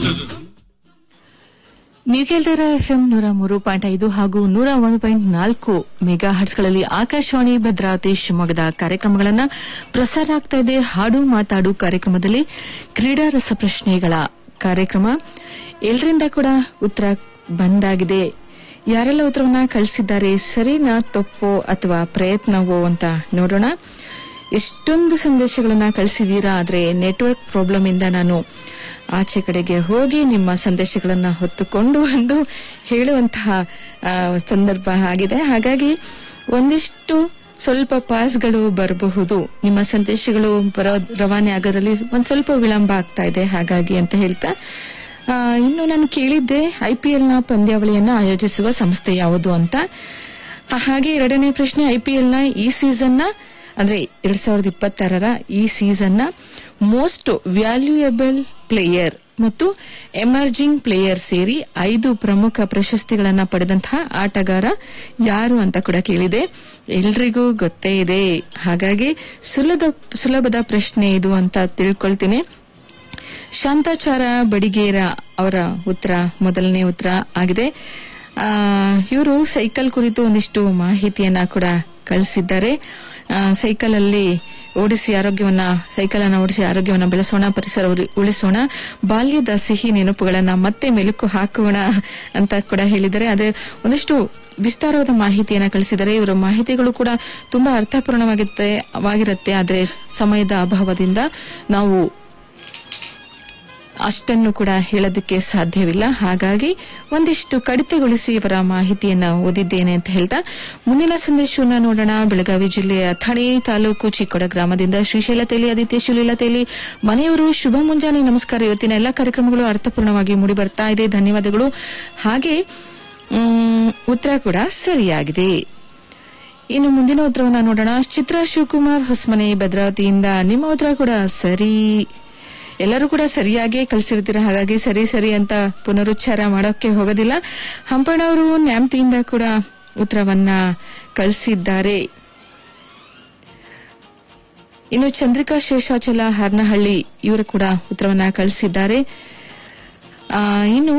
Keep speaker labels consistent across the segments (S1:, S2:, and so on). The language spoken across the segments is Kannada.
S1: ನೀವು ಕೇಳ್ತಾರ ಎಫ್ಎಂ ನೂರ ಮೂರು ಪಾಯಿಂಟ್ ಐದು ಹಾಗೂ ನೂರ ಒಂದು ಪಾಯಿಂಟ್ ನಾಲ್ಕು ಮೆಗಾ ಹರ್ಟ್ಸ್ಗಳಲ್ಲಿ ಆಕಾಶವಾಣಿ ಭದ್ರಾವತಿ ಶಿವಮೊಗ್ಗದ ಕಾರ್ಯಕ್ರಮಗಳನ್ನ ಪ್ರಸಾರ ಆಗ್ತಾ ಇದೆ ಹಾಡು ಮಾತಾಡು ಕಾರ್ಯಕ್ರಮದಲ್ಲಿ ಕ್ರೀಡಾ ರಸಪ್ರಶ್ನೆಗಳ ಕಾರ್ಯಕ್ರಮ ಎಲ್ಲರಿಂದ ಕೂಡ ಉತ್ತರ ಬಂದಾಗಿದೆ ಯಾರೆಲ್ಲ ಉತ್ತರವನ್ನ ಕಳಿಸಿದ್ದಾರೆ ಸರಿನಾ ತಪ್ಪೋ ಅಥವಾ ಪ್ರಯತ್ನವೋ ಅಂತ ನೋಡೋಣ ಎಷ್ಟೊಂದು ಸಂದೇಶಗಳನ್ನ ಕಳಿಸಿದೀರಾ ಆದ್ರೆ ನೆಟ್ವರ್ಕ್ ಪ್ರಾಬ್ಲಮ್ ಇಂದ ನಾನು ಆಚೆ ಕಡೆಗೆ ಹೋಗಿ ನಿಮ್ಮ ಸಂದೇಶಗಳನ್ನ ಹೊತ್ತುಕೊಂಡು ಬಂದು ಹೇಳುವಂತಹ ಆ, ಸಂದರ್ಭ ಆಗಿದೆ ಹಾಗಾಗಿ ಒಂದಿಷ್ಟು ಸ್ವಲ್ಪ ಪಾಸ್ಗಳು ಬರಬಹುದು ನಿಮ್ಮ ಸಂದೇಶಗಳು ಬರೋ ರವಾನೆ ಆಗೋದ್ರಲ್ಲಿ ಒಂದ್ ಸ್ವಲ್ಪ ವಿಳಂಬ ಆಗ್ತಾ ಇದೆ ಹಾಗಾಗಿ ಅಂತ ಹೇಳ್ತಾ ಆ, ಇನ್ನು ನಾನು ಕೇಳಿದ್ದೆ ಐಪಿಎಲ್ ನ ಪಂದ್ಯಾವಳಿಯನ್ನ ಆಯೋಜಿಸುವ ಸಂಸ್ಥೆ ಯಾವುದು ಅಂತ ಆ, ಹಾಗೆ ಎರಡನೇ ಪ್ರಶ್ನೆ ಐಪಿಎಲ್ ನ ಈ ಸೀಸನ್ ನ ಅಂದ್ರೆ ಎರಡ್ ಸಾವಿರದ ಇಪ್ಪತ್ತಾರರ ಈ ಸೀಸನ್ ನ ಮೋಸ್ಟ್ ವ್ಯಾಲ್ಯೂಯಬಲ್ ಪ್ಲೇಯರ್ ಮತ್ತು ಎಮರ್ಜಿಂಗ್ ಪ್ಲೇಯರ್ ಸೇರಿ ಐದು ಪ್ರಮುಖ ಪ್ರಶಸ್ತಿಗಳನ್ನ ಪಡೆದಂತಹ ಆಟಗಾರ ಯಾರು ಅಂತ ಕೂಡ ಕೇಳಿದೆ ಎಲ್ರಿಗೂ ಗೊತ್ತೇ ಇದೆ ಹಾಗಾಗಿ ಸುಲಭ ಸುಲಭದ ಪ್ರಶ್ನೆ ಇದು ಅಂತ ತಿಳ್ಕೊಳ್ತೀನಿ ಶಾಂತಾಚಾರ ಬಡಿಗೇರ ಅವರ ಉತ್ತರ ಮೊದಲನೇ ಉತ್ತರ ಆಗಿದೆ ಇವರು ಸೈಕಲ್ ಕುರಿತು ಒಂದಿಷ್ಟು ಮಾಹಿತಿಯನ್ನ ಕೂಡ ಕಳಿಸಿದ್ದಾರೆ ಆ, ಸೈಕಲ್ ಅಲ್ಲಿ ಓಡಿಸಿ ಆರೋಗ್ಯವನ್ನ ಸೈಕಲ್ ಅನ್ನ ಓಡಿಸಿ ಆರೋಗ್ಯವನ್ನ ಬೆಳೆಸೋಣ ಪರಿಸರ ಉಳಿ- ಉಳಿಸೋಣ ಬಾಲ್ಯದ ಸಿಹಿ ನೆನಪುಗಳನ್ನ ಮತ್ತೆ ಮೆಲುಕು ಹಾಕೋಣ ಅಂತ ಕೂಡ ಹೇಳಿದ್ದಾರೆ ಆದ್ರೆ ಒಂದಿಷ್ಟು ವಿಸ್ತಾರವಾದ ಮಾಹಿತಿಯನ್ನ ಕಳಿಸಿದ್ದಾರೆ ಇವರ ಮಾಹಿತಿಗಳು ಕೂಡ ತುಂಬಾ ಅರ್ಥಪೂರ್ಣವಾಗಿರುತ್ತೆ ವಾಗಿರುತ್ತೆ ಆದ್ರೆ ಸಮಯದ ಅಭಾವದಿಂದ ನಾವು ಅಷ್ಟನ್ನು ಕೂಡ ಹೇಳೋದಕ್ಕೆ ಸಾಧ್ಯವಿಲ್ಲ ಹಾಗಾಗಿ ಒಂದಿಷ್ಟು ಕಡಿತಗೊಳಿಸಿ ಇವರ ಮಾಹಿತಿಯನ್ನ ಓದಿದ್ದೇನೆ ಅಂತ ಹೇಳ್ತಾ ಮುಂದಿನ ಸಂದೇಶವನ್ನ ನೋಡೋಣ ಬೆಳಗಾವಿ ಜಿಲ್ಲೆಯ ಥಣಿ ತಾಲೂಕು ಚಿಕ್ಕೋಡ ಗ್ರಾಮದಿಂದ ಶ್ರೀಶೈಲ ತೇಲಿ ಆದಿತ್ಯ ಶಿವಲೀಲ ತೇಲಿ ಮನೆಯವರು ಶುಭ ಮುಂಜಾನೆ ನಮಸ್ಕಾರ ಇವತ್ತಿನ ಎಲ್ಲಾ ಕಾರ್ಯಕ್ರಮಗಳು ಅರ್ಥಪೂರ್ಣವಾಗಿ ಮೂಡಿ ಬರ್ತಾ ಇದೆ ಧನ್ಯವಾದಗಳು ಹಾಗೆ ಮ್, ಉತ್ತರ ಕೂಡ ಸರಿಯಾಗಿದೆ ಇನ್ನು ಮುಂದಿನ ಉತ್ತರವನ್ನ ನೋಡೋಣ ಚಿತ್ರ ಶಿವಕುಮಾರ್ ಹೊಸಮನೆ ಭದ್ರಾವತಿಯಿಂದ ನಿಮ್ಮ ಉತ್ತರ ಕೂಡ ಸರಿ ಎಲ್ಲರೂ ಕೂಡ ಸರಿಯಾಗಿ ಕಳಿಸಿರ್ತೀರ ಹಾಗಾಗಿ ಸರಿ ಸರಿ ಅಂತ ಪುನರುಚ್ಚಾರ ಮಾಡೋಕೆ ಹೋಗೋದಿಲ್ಲ ಹಂಪಣ್ಣವರು ನ್ಯಾಮ್ತಿಯಿಂದ ಕೂಡ ಉತ್ತರವನ್ನ ಕಳಿಸಿದ್ದಾರೆ ಇನ್ನು ಚಂದ್ರಿಕಾ ಶೇಷಾಚಲ ಹರ್ನಹಳ್ಳಿ ಇವರು ಕೂಡ ಉತ್ತರವನ್ನ ಕಳಿಸಿದ್ದಾರೆ ಆ, ಇನ್ನು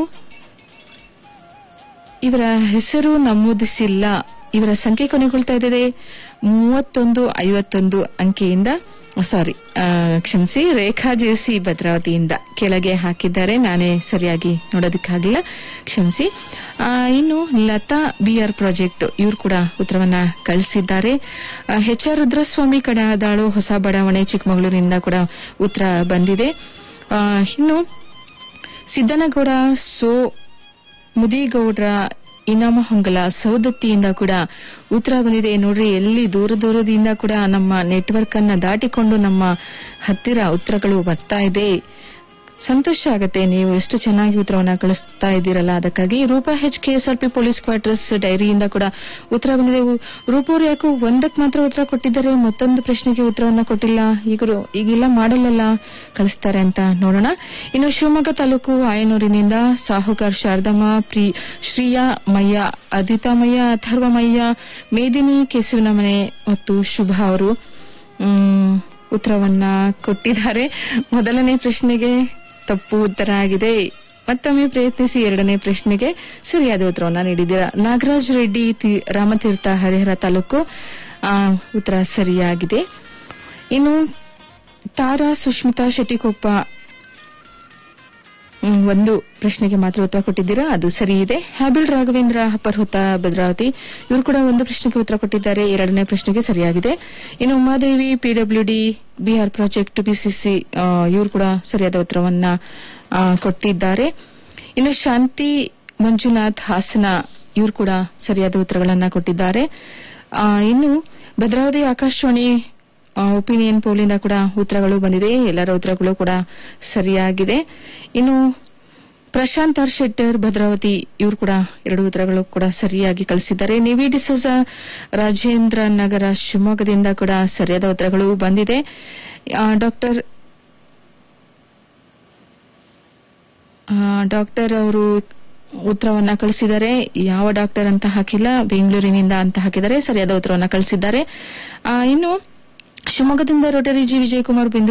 S1: ಇವರ ಹೆಸರು ನಮೂದಿಸಿಲ್ಲ ಇವರ ಸಂಖ್ಯೆ ಕೊನೆಗೊಳ್ತಾ ಇದೆ ಮೂವತ್ತೊಂದು ಐವತ್ತೊಂದು ಅಂಕೆಯಿಂದ ಸಾರಿ ಕ್ಷಮಿಸಿ ರೇಖಾ ಜೇಸಿ ಭದ್ರಾವತಿಯಿಂದ ಕೆಳಗೆ ಹಾಕಿದ್ದಾರೆ ನಾನೇ ಸರಿಯಾಗಿ ನೋಡೋದಕ್ಕಾಗಲಿಲ್ಲ ಕ್ಷಮಿಸಿ ಆ, ಇನ್ನು ಲತಾ ಬಿಆರ್ ಪ್ರಾಜೆಕ್ಟ್ ಇವರು ಕೂಡ ಉತ್ತರವನ್ನ ಕಳಿಸಿದ್ದಾರೆ ಎಚ್ ಆರ್ ರುದ್ರಸ್ವಾಮಿ ಕಡದಾಳು ಹೊಸ ಬಡಾವಣೆ ಚಿಕ್ಕಮಗಳೂರಿನಿಂದ ಕೂಡ ಉತ್ತರ ಬಂದಿದೆ ಆ, ಇನ್ನು ಸಿದ್ದನಗೌಡ ಸೋ ಮುದಿಗೌಡ್ರ ಇನಾಮ ಹೊಂಗಲ ಸೌದತ್ತಿಯಿಂದ ಕೂಡ ಉತ್ತರ ಬಂದಿದೆ ನೋಡ್ರಿ ಎಲ್ಲಿ ದೂರ ದೂರದಿಂದ ಕೂಡ ನಮ್ಮ ನೆಟ್ವರ್ಕ್ ಅನ್ನ ದಾಟಿಕೊಂಡು ನಮ್ಮ ಹತ್ತಿರ ಉತ್ತರಗಳು ಬರ್ತಾ ಇದೆ ಸಂತೋಷ ಆಗತ್ತೆ ನೀವು ಎಷ್ಟು ಚೆನ್ನಾಗಿ ಉತ್ತರವನ್ನ ಕಳಿಸ್ತಾ ಇದ್ದೀರಲ್ಲ ಅದಕ್ಕಾಗಿ Roopa H K S R P police quarters ಡೈರಿಯಿಂದ ಕೂಡ ಉತ್ತರ ಬಂದಿದೆ ರೂಪವ್ರು ಯಾಕೋ ಒಂದಕ್ಕೆ ಮಾತ್ರ ಉತ್ತರ ಕೊಟ್ಟಿದ್ದಾರೆ ಮತ್ತೊಂದು ಪ್ರಶ್ನೆಗೆ ಉತ್ತರವನ್ನ ಕೊಟ್ಟಿಲ್ಲ ಈಗ ಈಗೆಲ್ಲ ಮಾಡಲ್ಲ ಕಳಿಸ್ತಾರೆ ಅಂತ ನೋಡೋಣ ಇನ್ನು ಶಿವಮೊಗ್ಗ ತಾಲೂಕು ಆಯನೂರಿನಿಂದ ಸಾಹುಕಾರ್ ಶಾರದಮ್ಮ ಪ್ರಿ ಶ್ರೀಯಾ ಮಯ್ಯ ಅದಿತಾಮಯ್ಯ ಅಥರ್ವಮಯ್ಯ ಮೇದಿನಿ ಕೇಸುವಿನ ಮನೆ ಮತ್ತು ಶುಭ ಅವರು ಮ್, ಉತ್ತರವನ್ನ ಕೊಟ್ಟಿದ್ದಾರೆ ಮೊದಲನೇ ಪ್ರಶ್ನೆಗೆ ತಪ್ಪು ಉತ್ತರ ಆಗಿದೆ ಮತ್ತೊಮ್ಮೆ ಪ್ರಯತ್ನಿಸಿ ಎರಡನೇ ಪ್ರಶ್ನೆಗೆ ಸರಿಯಾದ ಉತ್ತರವನ್ನ ನೀಡಿದ್ದೀರಾ ನಾಗರಾಜ್ ರೆಡ್ಡಿ ತಿ- ರಾಮತೀರ್ಥ ಹರಿಹರ ತಾಲೂಕು ಆ, ಉತ್ತರ ಸರಿಯಾಗಿದೆ ಇನ್ನು ತಾರಾ ಸುಷ್ಮಿತಾ ಶೆಟ್ಟಿಕೊಪ್ಪ ಹ್ಮ್, ಒಂದು ಪ್ರಶ್ನೆಗೆ ಮಾತ್ರ ಉತ್ತರ ಕೊಟ್ಟಿದ್ದೀರಾ ಅದು ಸರಿ ಇದೆ ಹ್ಯಾಬಿಲ್ ರಾಘವೇಂದ್ರ ಪರ್ಹುತ ಭದ್ರಾವತಿ ಇವರು ಕೂಡ ಒಂದು ಪ್ರಶ್ನೆಗೆ ಉತ್ತರ ಕೊಟ್ಟಿದ್ದಾರೆ ಎರಡನೇ ಪ್ರಶ್ನೆಗೆ ಸರಿಯಾಗಿದೆ ಇನ್ನು Umadevi P W D B R project B C C ಇವರು ಕೂಡ ಸರಿಯಾದ ಉತ್ತರವನ್ನ ಆ, ಕೊಟ್ಟಿದ್ದಾರೆ ಇನ್ನು ಶಾಂತಿ ಮಂಜುನಾಥ್ ಹಾಸನ ಇವರು ಕೂಡ ಸರಿಯಾದ ಉತ್ತರಗಳನ್ನ ಕೊಟ್ಟಿದ್ದಾರೆ ಆ, ಇನ್ನು ಭದ್ರಾವತಿ ಆಕಾಶವಾಣಿ ಒಪಿನಿಯನ್ ಪೋಲಿಂದ ಕೂಡ ಉತ್ತರಗಳು ಬಂದಿದೆ ಎಲ್ಲರ ಉತ್ತರಗಳು ಕೂಡ ಸರಿಯಾಗಿದೆ ಇನ್ನು ಪ್ರಶಾಂತ್ ಆರ್ ಶೆಟ್ಟರ್ ಭದ್ರಾವತಿ ಇವರು ಕೂಡ ಎರಡು ಉತ್ತರಗಳು ಕೂಡ ಸರಿಯಾಗಿ ಕಳಿಸಿದ್ದಾರೆ ನಿವಿ ಡಿಸೋಜ ರಾಜೇಂದ್ರ ನಗರ ಶಿವಮೊಗ್ಗದಿಂದ ಕೂಡ ಸರಿಯಾದ ಉತ್ತರಗಳು ಬಂದಿದೆ ಡಾಕ್ಟರ್ ಡಾಕ್ಟರ್ ಅವರು ಉತ್ತರವನ್ನ ಕಳಿಸಿದ್ದಾರೆ ಯಾವ ಡಾಕ್ಟರ್ ಅಂತ ಹಾಕಿಲ್ಲ ಬೆಂಗಳೂರಿನಿಂದ ಅಂತ ಹಾಕಿದ್ದಾರೆ ಸರಿಯಾದ ಉತ್ತರವನ್ನ ಕಳಿಸಿದ್ದಾರೆ ಆ, ಇನ್ನು ಶಿವಮೊಗ್ಗದಿಂದ ರೋಟರಿ ಜಿ ವಿಜಯಕುಮಾರ್ ಬಿಂದು